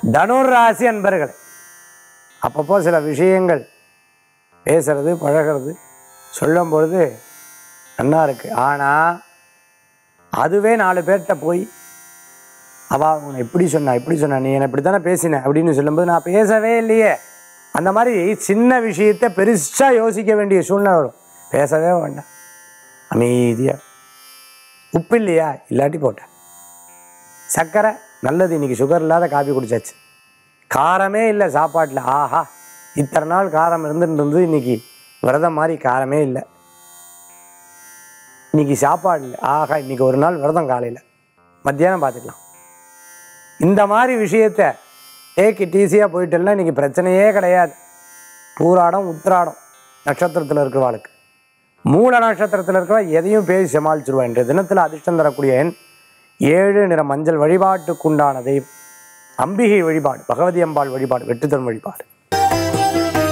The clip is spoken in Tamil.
தனுர் ராசி அன்பர்களே அப்பப்போ சில விஷயங்கள் பேசுறது பழகிறது சொல்லும் பொழுது நல்லா இருக்கு ஆனால் அதுவே நாலு பேர்கிட்ட போய் அவா உன்னை இப்படி சொன்னா இப்படி சொன்னா நீ என்னை இப்படி தானே பேசின அப்படின்னு சொல்லும்போது நான் பேசவே இல்லையே அந்த மாதிரி சின்ன விஷயத்தை பெருசாக யோசிக்க வேண்டிய சூழ்நிலை வரும் பேசவே வேண்டாம் அமைதியாக உப்பு இல்லையா இல்லாட்டி போட்டேன் சர்க்கரை நல்லது இன்னைக்கு சுகர் இல்லாத காபி குடிச்சாச்சு காரமே இல்லை சாப்பாட்டில் ஆஹா இத்தனை நாள் காரம் இருந்துட்டு இருந்தது இன்னைக்கு விரதம் மாதிரி காரமே இல்லை இன்னைக்கு சாப்பாடு இல்லை ஆஹா இன்னைக்கு ஒரு நாள் விரதம் காலையில் மத்தியானம் பார்த்துக்கலாம் இந்த மாதிரி விஷயத்த டேக் இட் ஈஸியாக போயிட்டேன்னா இன்னைக்கு பிரச்சனையே கிடையாது பூராடம் உத்திராடம் நட்சத்திரத்தில் இருக்கிறவாளுக்கு மூல நட்சத்திரத்தில் இருக்கிற எதையும் பேசி சமாளிச்சிருவா இன்றைய தினத்தில் அதிர்ஷ்டம் தரக்கூடிய எண் ஏழு நிற மஞ்சள் வழிபாட்டுக்குண்டான தெய்வம் அம்பிகை வழிபாடு பகவதி அம்பாள் வழிபாடு வெற்றித்தன் வழிபாடு